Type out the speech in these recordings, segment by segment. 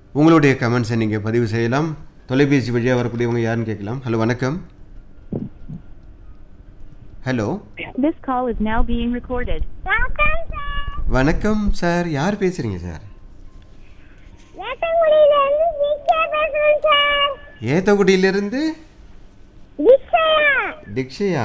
உங்களுடைய கமெண்ட்ஸை நீங்கள் பதிவு செய்யலாம் தொலைபேசி வழியாக வரக்கூடியவங்க யாருன்னு கேட்கலாம் ஹலோ வணக்கம் hello This call is now being recorded. வணக்கம் சார் வணக்கம் சார் யார் பேசுகிறீங்க சார் ஏத்தங்குடியிலிருந்து தீக்ஷா பேசுறேன் சார் ஏத்தக்குடியிலிருந்து தீக்ஷயா திக்ஷயா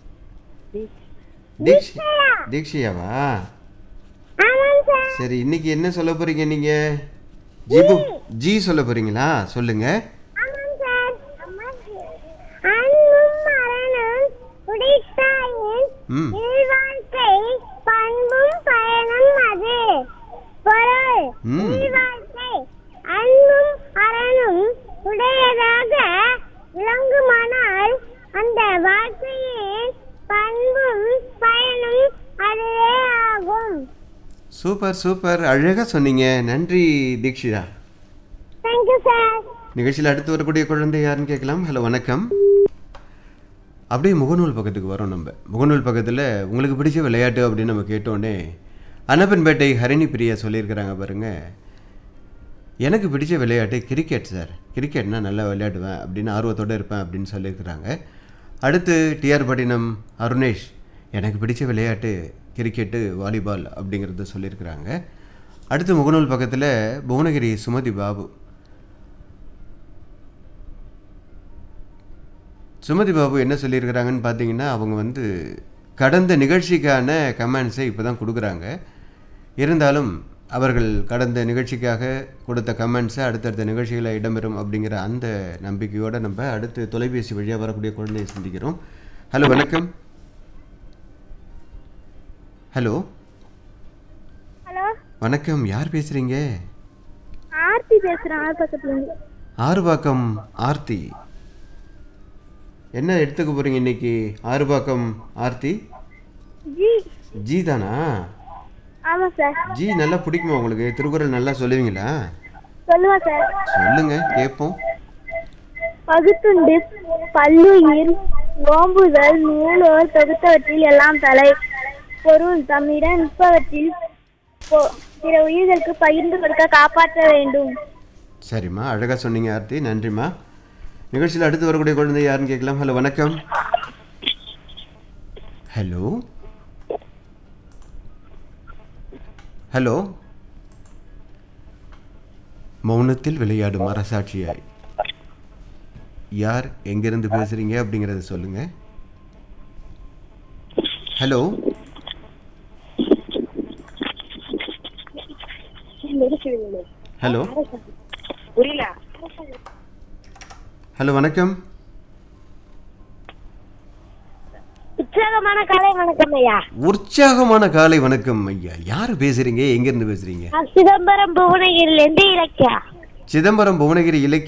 திக்ஷ் தீக்ஷயாவா ஆமாம் சார் சரி இன்னைக்கு என்ன சொல்ல போறீங்க நீங்க ஜிபு ஜி சொல்ல போறீங்களா சொல்லுங்க ஆமாம் சார் அன்பும் மரணம் உடைத்தாயின் ம் இல்வாழ்க்கை பண்பும் பயனும் அது பொருள் ம். இல்வாழ்க்கை அன்பும் அறனும் உடையதாக விளங்குமானால் அந்த வாழ்க்கையின் பண்பும் பயனும் அதுவே ஆகும் சூப்பர் சூப்பர் அழகா சொன்னீங்க நன்றி தீக்ஷிதா தேங்க்யூ சார் நிகழ்ச்சியில் அடுத்து வரக்கூடிய குழந்தை யாருன்னு கேட்கலாம் ஹலோ வணக்கம் அப்படியே முகநூல் பக்கத்துக்கு வரோம் நம்ம முகநூல் பக்கத்தில் உங்களுக்கு பிடிச்ச விளையாட்டு அப்படின்னு நம்ம கேட்டோடனே அன்னப்பன்பேட்டை ஹரிணி பிரியா சொல்லியிருக்கிறாங்க பாருங்க எனக்கு பிடிச்ச விளையாட்டு கிரிக்கெட் சார் கிரிக்கெட்னா நல்லா விளையாடுவேன் அப்படின்னு ஆர்வத்தோடு இருப்பேன் அப்படின்னு சொல்லியிருக்கிறாங்க அடுத்து டிஆர் பட்டினம் அருணேஷ் எனக்கு பிடிச்ச விளையாட்டு கிரிக்கெட்டு வாலிபால் அப்படிங்கிறத சொல்லியிருக்கிறாங்க அடுத்து முகநூல் பக்கத்தில் புவனகிரி சுமதி பாபு சுமதி பாபு என்ன சொல்லியிருக்கிறாங்கன்னு பார்த்தீங்கன்னா அவங்க வந்து கடந்த நிகழ்ச்சிக்கான கமெண்ட்ஸை இப்போ தான் கொடுக்குறாங்க இருந்தாலும் அவர்கள் கடந்த நிகழ்ச்சிக்காக கொடுத்த கமெண்ட்ஸை அடுத்தடுத்த நிகழ்ச்சிகளில் இடம்பெறும் அப்படிங்கிற அந்த நம்பிக்கையோடு நம்ம அடுத்து தொலைபேசி வழியாக வரக்கூடிய குழந்தையை சந்திக்கிறோம் ஹலோ வணக்கம் ஹலோ ஹலோ வணக்கம் யார் பேசுகிறீங்க ஆர்த்தி பேசுறேன் ஆர் பக்கத்துல இருந்து ஆறுபாக்கம் ஆர்த்தி என்ன எடுத்துக்க போகிறீங்க இன்னைக்கு ஆறுபாக்கம் ஆர்த்தி ஜி ஜி தானா ஆமா சார் ஜி நல்லா பிடிக்குமா உங்களுக்கு திருக்குறள் நல்லா சொல்லுவீங்களா சொல்லுவா சார் சொல்லுங்க கேட்போம் பகுத்துண்டு பல்லுயிர் ஓம்புதல் நூலோர் தொகுத்தவற்றில் எல்லாம் தலை பொருள் தம்மிடம் நிற்பவற்றில் பொ- பிற உயிர்களுக்கு பகிர்ந்து கொடுக்க காப்பாற்ற வேண்டும் சரிம்மா அழகாக சொன்னீங்க ஆர்த்தி நன்றிம்மா நிகழ்ச்சியில் அடுத்து வரக்கூடிய குழந்தை யாருன்னு கேட்கலாம் ஹலோ வணக்கம் ஹலோ ஹலோ மௌனத்தில் விளையாடும் அரசாட்சியாய் யார் எங்கிருந்து பேசுறீங்க அப்படிங்கறத சொல்லுங்க ஹலோ ஹலோ புரியல ஹலோ வணக்கம் உற்சாகமான காலை வணக்கம் ஐயா உற்சாகமான காலை வணக்கம் ஐயா யார் பேசுறீங்க எங்கிருந்து பேசுறீங்க சிதம்பரம் புவனகிரியிலிருந்து இலக்கியா சிதம்பரம் புவனகிரி இலக்கிய